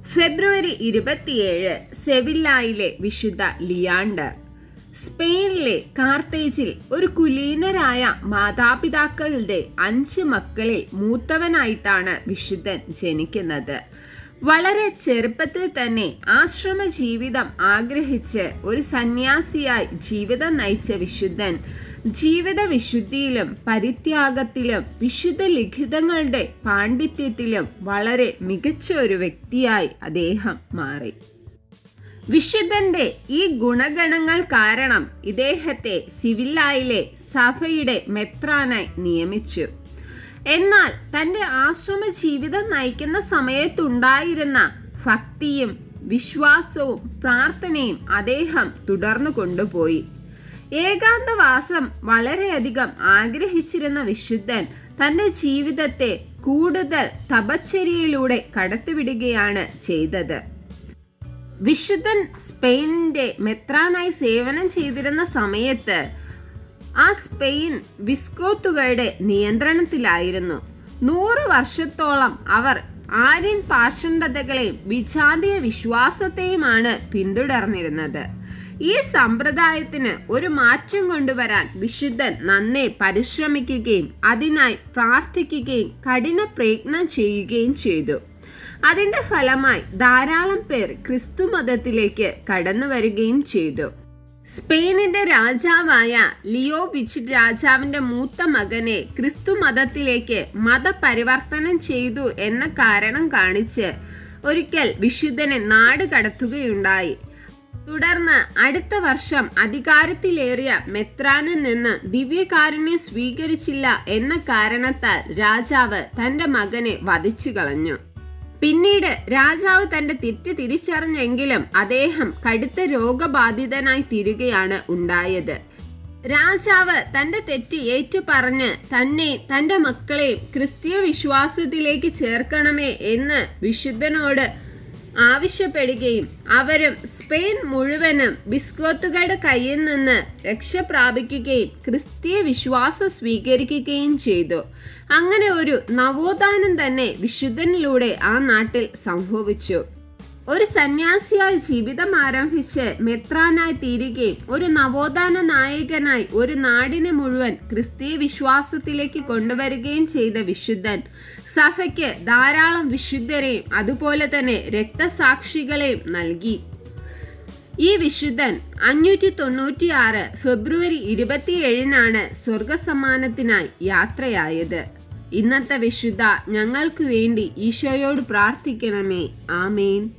ഫെബ്രുവരി ഇരുപത്തിയേഴ് സെവില്ലായിലെ വിശുദ്ധ ലിയാണ്ടർ സ്പെയിനിലെ കാർത്തേജിൽ ഒരു കുലീനരായ മാതാപിതാക്കളുടെ അഞ്ച് മക്കളിൽ മൂത്തവനായിട്ടാണ് വിശുദ്ധൻ ജനിക്കുന്നത് വളരെ ചെറുപ്പത്തിൽ തന്നെ ആശ്രമ ജീവിതം ആഗ്രഹിച്ച് ഒരു സന്യാസിയായി ജീവിതം നയിച്ച വിശുദ്ധൻ ജീവിത വിശുദ്ധിയിലും പരിത്യാഗത്തിലും വിശുദ്ധ ലിഖിതങ്ങളുടെ പാണ്ഡിത്യത്തിലും വളരെ മികച്ച ഒരു വ്യക്തിയായി അദ്ദേഹം മാറി വിശുദ്ധന്റെ ഈ ഗുണഗണങ്ങൾ കാരണം ഇദ്ദേഹത്തെ സിവില്ലായിലെ സഭയുടെ മെത്രാനായി നിയമിച്ചു എന്നാൽ തന്റെ ആശ്രമ ജീവിതം നയിക്കുന്ന സമയത്തുണ്ടായിരുന്ന ഭക്തിയും വിശ്വാസവും പ്രാർത്ഥനയും അദ്ദേഹം തുടർന്നു കൊണ്ടുപോയി ഏകാന്തവാസം വളരെയധികം ആഗ്രഹിച്ചിരുന്ന വിശുദ്ധൻ തന്റെ ജീവിതത്തെ കൂടുതൽ തപച്ചര്യയിലൂടെ കടത്തിവിടുകയാണ് ചെയ്തത് വിശുദ്ധൻ സ്പെയിനിന്റെ മെത്രാനായി സേവനം ചെയ്തിരുന്ന സമയത്ത് ആ സ്പെയിൻ വിസ്കോത്തുകളുടെ നിയന്ത്രണത്തിലായിരുന്നു നൂറ് വർഷത്തോളം അവർ ആര്യൻ പാഷണ്ഡതകളെയും വിജാതീയ വിശ്വാസത്തെയുമാണ് പിന്തുടർന്നിരുന്നത് ഈ സമ്പ്രദായത്തിന് ഒരു മാറ്റം കൊണ്ടുവരാൻ വിശുദ്ധൻ നന്നെ പരിശ്രമിക്കുകയും അതിനായി പ്രാർത്ഥിക്കുകയും കഠിന പ്രയത്നം ചെയ്യുകയും ചെയ്തു അതിന്റെ ഫലമായി ധാരാളം പേർ ക്രിസ്തു മതത്തിലേക്ക് കടന്നു വരികയും ചെയ്തു സ്പെയിനിന്റെ രാജാവായ ലിയോ വിച്ചിറ്റ് രാജാവിന്റെ മൂത്ത മകനെ ക്രിസ്തു മതത്തിലേക്ക് മതപരിവർത്തനം ചെയ്തു എന്ന കാരണം കാണിച്ച് ഒരിക്കൽ വിശുദ്ധനെ നാട് കടത്തുകയുണ്ടായി തുടർന്ന് അടുത്ത വർഷം അധികാരത്തിലേറിയ മെത്രാനിൽ നിന്ന് ദിവ്യകാരുണ്യം സ്വീകരിച്ചില്ല എന്ന കാരണത്താൽ രാജാവ് തന്റെ മകനെ വധിച്ചു കളഞ്ഞു പിന്നീട് രാജാവ് തന്റെ തെറ്റ് തിരിച്ചറിഞ്ഞെങ്കിലും അദ്ദേഹം കടുത്ത രോഗബാധിതനായി തീരുകയാണ് ഉണ്ടായത് രാജാവ് തന്റെ തെറ്റ് ഏറ്റുപറഞ്ഞ് തന്നെ തന്റെ മക്കളെയും ക്രിസ്തീയ വിശ്വാസത്തിലേക്ക് ചേർക്കണമേ എന്ന് വിശുദ്ധനോട് ആവശ്യപ്പെടുകയും അവരും സ്പെയിൻ മുഴുവനും ബിസ്കോത്തുകളുടെ കയ്യിൽ നിന്ന് രക്ഷ പ്രാപിക്കുകയും ക്രിസ്തീയ വിശ്വാസം സ്വീകരിക്കുകയും ചെയ്തു അങ്ങനെ ഒരു നവോത്ഥാനം തന്നെ വിശുദ്ധനിലൂടെ ആ നാട്ടിൽ സംഭവിച്ചു ഒരു സന്യാസിയായി ജീവിതം ആരംഭിച്ച് മെത്രാനായി തീരുകയും ഒരു നവോത്ഥാന നായകനായി ഒരു നാടിനെ മുഴുവൻ ക്രിസ്തീയ വിശ്വാസത്തിലേക്ക് കൊണ്ടുവരികയും ചെയ്ത വിശുദ്ധൻ സഭയ്ക്ക് ധാരാളം വിശുദ്ധരെയും അതുപോലെ തന്നെ രക്തസാക്ഷികളെയും നൽകി ഈ വിശുദ്ധൻ അഞ്ഞൂറ്റി തൊണ്ണൂറ്റിയാറ് ഫെബ്രുവരി ഇരുപത്തിയേഴിനാണ് സ്വർഗസമ്മാനത്തിനായി യാത്രയായത് ഇന്നത്തെ വിശുദ്ധ ഞങ്ങൾക്ക് വേണ്ടി ഈശോയോട് പ്രാർത്ഥിക്കണമേ ആമേൻ